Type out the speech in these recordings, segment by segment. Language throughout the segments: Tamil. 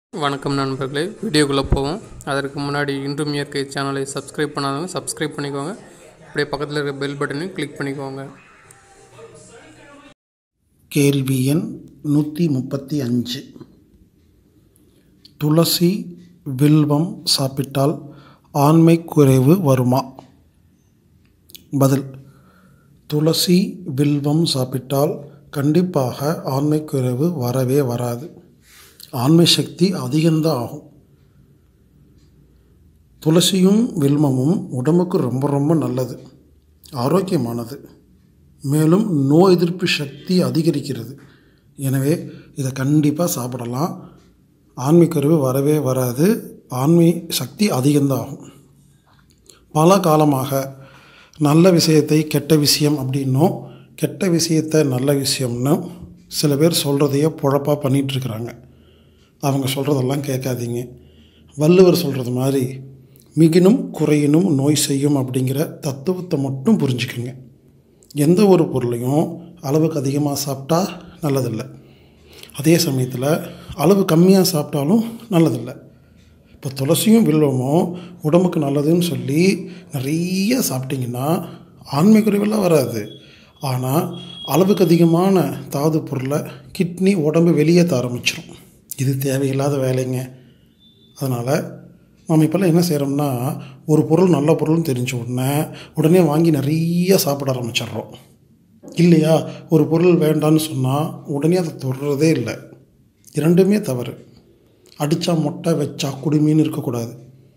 வணக்கம் நண்பர்களே வீடியோக்குள்ளே போவோம் அதற்கு முன்னாடி இன்றும் இயற்கை சேனலை சப்ஸ்கிரைப் பண்ணாதவங்க சப்ஸ்கிரைப் பண்ணிக்கோங்க அப்படியே பக்கத்தில் இருக்க பெல் பட்டனையும் கிளிக் பண்ணிக்கோங்க கேள்வி எண் நூற்றி முப்பத்தி அஞ்சு துளசி வில்வம் சாப்பிட்டால் ஆண்மை குறைவு வருமா பதில் துளசி வில்வம் சாப்பிட்டால் கண்டிப்பாக ஆண்மை குறைவு வரவே வராது ஆண்மை சக்தி அதிகம்தான் ஆகும் துளசியும் வில்வமும் உடம்புக்கு ரொம்ப ரொம்ப நல்லது ஆரோக்கியமானது மேலும் நோய் எதிர்ப்பு சக்தி அதிகரிக்கிறது எனவே இதை கண்டிப்பாக சாப்பிடலாம் ஆண்மைக்கருவு வரவே வராது ஆண்மை சக்தி அதிகம்தான் ஆகும் பல காலமாக நல்ல விஷயத்தை கெட்ட விஷயம் அப்படின்னும் கெட்ட விஷயத்தை நல்ல விஷயம்னு சில பேர் சொல்கிறதையே பொழப்பாக பண்ணிகிட்ருக்குறாங்க அவங்க சொல்கிறதெல்லாம் கேட்காதீங்க வள்ளுவர் சொல்கிறது மாதிரி மிகினும் குறையினும் நோய் செய்யும் அப்படிங்கிற தத்துவத்தை மட்டும் புரிஞ்சுக்குங்க எந்த ஒரு பொருளையும் அளவுக்கு அதிகமாக சாப்பிட்டா நல்லதில்லை அதே சமயத்தில் அளவு கம்மியாக சாப்பிட்டாலும் நல்லதில்லை இப்போ துளசியும் வில்வமும் உடம்புக்கு நல்லதுன்னு சொல்லி நிறைய சாப்பிட்டிங்கன்னா ஆண்மை குறைவெல்லாம் வராது ஆனால் அளவுக்கு அதிகமான தாது பொருளை கிட்னி உடம்பு வெளியேற்ற ஆரம்பிச்சிடும் இது தேவையில்லாத வேலைங்க அதனால் நாம் இப்போல்லாம் என்ன செய்கிறோம்னா ஒரு பொருள் நல்ல பொருள்னு தெரிஞ்ச உடனே உடனே வாங்கி நிறைய சாப்பிட ஆரம்பிச்சிடுறோம் இல்லையா ஒரு பொருள் வேண்டான்னு சொன்னால் உடனே அதை தொடுறதே இல்லை இரண்டுமே தவறு அடித்தா மொட்டை வச்சா குடுமின்னு இருக்கக்கூடாது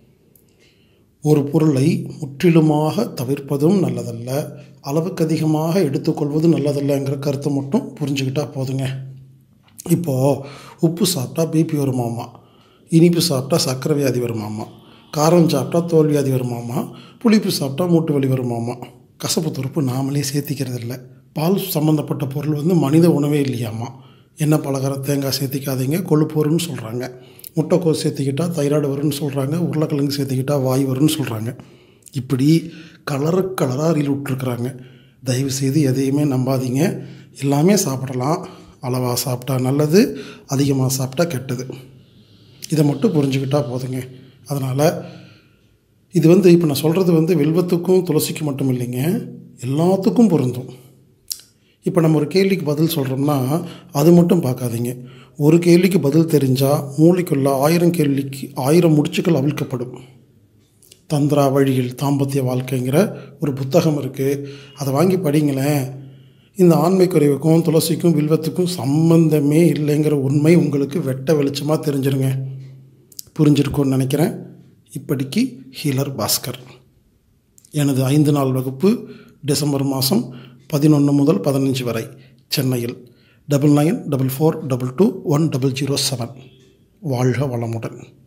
ஒரு பொருளை முற்றிலுமாக தவிர்ப்பதும் நல்லதல்ல அளவுக்கு அதிகமாக எடுத்துக்கொள்வதும் நல்லதல்லங்கிற கருத்தை மட்டும் புரிஞ்சுக்கிட்டால் போதுங்க இப்போது உப்பு சாப்பிட்டா பிபி வருமாமா இனிப்பு சாப்பிட்டா சர்க்கரை வியாதி வருமாமா காரம் சாப்பிட்டா தோல் வியாதி வருமாமா புளிப்பு சாப்பிட்டா மூட்டு வலி வருமாமா கசப்பு துருப்பு நாமளே சேர்த்திக்கிறது இல்லை பால் சம்மந்தப்பட்ட பொருள் வந்து மனித உணவே இல்லையாமா எண்ணெய் பலகாரம் தேங்காய் சேர்த்திக்காதீங்க கொழுப்பு வரும்னு சொல்கிறாங்க முட்டைக்கோஸ் சேர்த்திக்கிட்டா தைராய்டு வரும்னு சொல்கிறாங்க உருளைக்கிழங்கு சேர்த்திக்கிட்டா வாய் வரும்னு சொல்கிறாங்க இப்படி கலரு கலராக ரீல் விட்ருக்குறாங்க தயவுசெய்து எதையுமே நம்பாதீங்க எல்லாமே சாப்பிடலாம் அளவாக சாப்பிட்டா நல்லது அதிகமாக சாப்பிட்டா கெட்டது இதை மட்டும் புரிஞ்சுக்கிட்டால் போதுங்க அதனால் இது வந்து இப்போ நான் சொல்கிறது வந்து வில்வத்துக்கும் துளசிக்கும் மட்டும் இல்லைங்க எல்லாத்துக்கும் பொருந்தும் இப்போ நம்ம ஒரு கேள்விக்கு பதில் சொல்கிறோம்னா அது மட்டும் பார்க்காதீங்க ஒரு கேள்விக்கு பதில் தெரிஞ்சால் மூளைக்குள்ள ஆயிரம் கேள்விக்கு ஆயிரம் முடிச்சுக்கள் அவிழ்க்கப்படும் தந்திரா வழியில் தாம்பத்திய வாழ்க்கைங்கிற ஒரு புத்தகம் இருக்குது அதை வாங்கி படிங்களேன் இந்த ஆண்மை குறைவுக்கும் துளசிக்கும் வில்வத்துக்கும் சம்பந்தமே இல்லைங்கிற உண்மை உங்களுக்கு வெட்ட வெளிச்சமாக தெரிஞ்சிருங்க புரிஞ்சிருக்கும்னு நினைக்கிறேன் இப்படிக்கு ஹீலர் பாஸ்கர் எனது ஐந்து நாள் வகுப்பு டிசம்பர் மாதம் பதினொன்று முதல் பதினஞ்சு வரை சென்னையில் double nine double four double two one double zero seven வாழ்க வளமுடன்